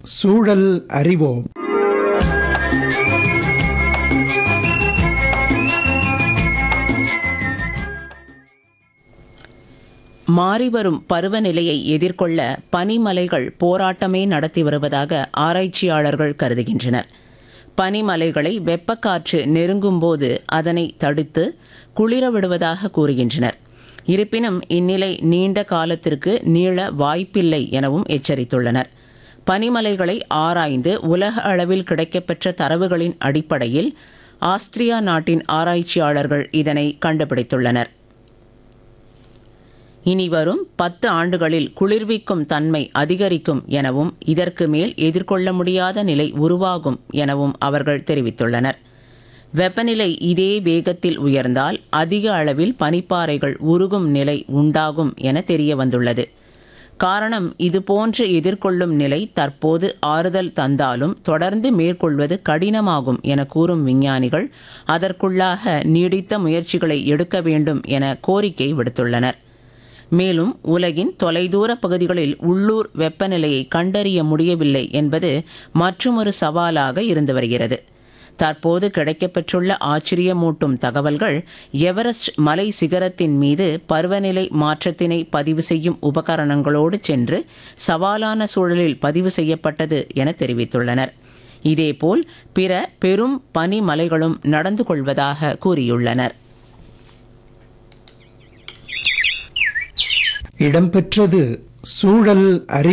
சூழல் அறிவோம் மாறிவரும் பருவநிலையை எதிர்கொள்ள பனிமலைகள் போராட்டமே நடத்தி வருவதாக ஆராய்ச்சியாளர்கள் கருதுகின்றனர் பனிமலைகளை வெப்பக்காற்று நெருங்கும்போது அதனை தடுத்து குளிர விடுவதாக கூறுகின்றனர் இருப்பினும் இந்நிலை நீண்ட காலத்திற்கு நீள வாய்ப்பில்லை எனவும் எச்சரித்துள்ளனர் பனிமலைகளை ஆராய்ந்து உலக அளவில் கிடைக்கப்பெற்ற தரவுகளின் அடிப்படையில் ஆஸ்திரியா நாட்டின் ஆராய்ச்சியாளர்கள் இதனை கண்டுபிடித்துள்ளனர் இனி வரும் பத்து ஆண்டுகளில் குளிர்விக்கும் தன்மை அதிகரிக்கும் எனவும் இதற்கு மேல் எதிர்கொள்ள முடியாத நிலை உருவாகும் எனவும் அவர்கள் தெரிவித்துள்ளனர் வெப்பநிலை இதே வேகத்தில் உயர்ந்தால் அதிக அளவில் பனிப்பாறைகள் உருகும் நிலை உண்டாகும் என தெரிய வந்துள்ளது காரணம் இதுபோன்று எதிர்கொள்ளும் நிலை தற்போது ஆறுதல் தந்தாலும் தொடர்ந்து மேற்கொள்வது கடினமாகும் என கூறும் விஞ்ஞானிகள் அதற்குள்ளாக நீடித்த முயற்சிகளை எடுக்க வேண்டும் என கோரிக்கை விடுத்துள்ளனர் மேலும் உலகின் தொலைதூர பகுதிகளில் உள்ளூர் வெப்பநிலையை கண்டறிய முடியவில்லை என்பது மற்றுமொரு சவாலாக இருந்து வருகிறது தற்போது கிடைக்கப்பெற்றுள்ள ஆச்சரியமூட்டும் தகவல்கள் எவரெஸ்ட் மலை சிகரத்தின் மீது பருவநிலை மாற்றத்தினை பதிவு செய்யும் உபகரணங்களோடு சென்று சவாலான சூழலில் பதிவு செய்யப்பட்டது என தெரிவித்துள்ளனர் இதேபோல் பிற பெரும் பனிமலைகளும் நடந்து கொள்வதாக கூறியுள்ளனர் இடம்பெற்றது சூழல் அறிவு